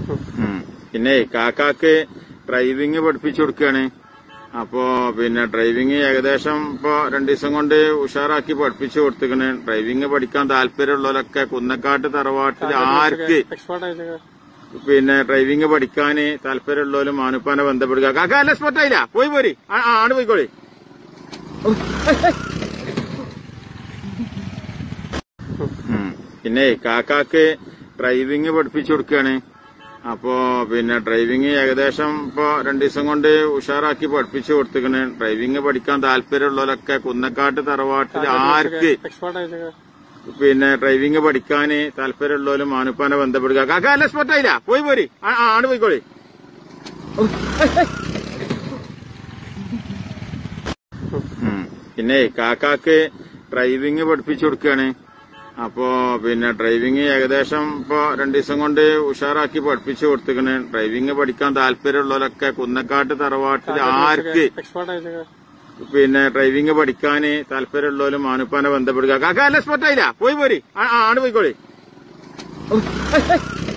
ഉം. പിന്നെ കാക്കാക്ക് ഡ്രൈവിംഗ് പഠിപ്പിച്ചു കൊടുക്കുകയാണ് അപ്പോ പിന്നെ ഡ്രൈവിംഗ് ഏകദേശം ഇപ്പൊ രണ്ടു ദിവസം കൊണ്ട് ഉഷാറാക്കി പഠിപ്പിച്ചു കൊടുത്തിക്കണ് ഡ്രൈവിംഗ് പഠിക്കാൻ താല്പര്യമുള്ളവരൊക്കെ കുന്നക്കാട്ട് തറവാട്ടിൽ ആർക്ക് എക്സ്പേർട്ട് ആയിട്ട് പിന്നെ ഡ്രൈവിംഗ് പഠിക്കാൻ താല്പര്യമുള്ളവരും മാനുപ്പാനെ ബന്ധപ്പെടുക കാക്ക അല്ല സ്പോട്ടായില്ല പോയി പോരി ആ, ആ, ആണ് പോയിക്കോളി ഉം. പിന്നെ കാക്കാക്ക് ഡ്രൈവിംഗ് പഠിപ്പിച്ചു കൊടുക്കുകയാണ് അപ്പോ പിന്നെ ഡ്രൈവിംഗ് ഏകദേശം ഇപ്പൊ രണ്ടു ദിവസം കൊണ്ട് ഉഷാറാക്കി പഠിപ്പിച്ചു കൊടുത്തിക്കണ് ഡ്രൈവിംഗ് പഠിക്കാൻ താല്പര്യമുള്ളവരൊക്കെ കുന്നക്കാട്ട് തറവാട്ടിൽ ആർക്ക് എക്സ്പേർട്ട് ആയിട്ട് പിന്നെ ഡ്രൈവിംഗ് പഠിക്കാൻ താല്പര്യമുള്ളവരും മാനുപ്പാനെ ബന്ധപ്പെടുക കാക്ക അല്ല സ്പോട്ടായില്ല പോയി പോരി ആ, ആ, ആണ് പോയിക്കോളി ഉം. പിന്നെ കാക്കാക്ക് ഡ്രൈവിംഗ് പഠിപ്പിച്ചു കൊടുക്കുകയാണ് അപ്പോ പിന്നെ ഡ്രൈവിംഗ് ഏകദേശം ഇപ്പൊ രണ്ടു ദിവസം കൊണ്ട് ഉഷാറാക്കി പഠിപ്പിച്ചു കൊടുത്തിക്കണ് ഡ്രൈവിംഗ് പഠിക്കാൻ താല്പര്യമുള്ളവരൊക്കെ കുന്നക്കാട്ട് തറവാട്ടിൽ ആർക്ക് എക്സ്പേർട്ട് ആയിട്ട് പിന്നെ ഡ്രൈവിംഗ് പഠിക്കാൻ താല്പര്യമുള്ളവരും മാനുപ്പാനെ ബന്ധപ്പെടുക കാക്ക അല്ല സ്പോട്ടായില്ല പോയി പോരി ആ, ആ, ആണ് പോയിക്കോളി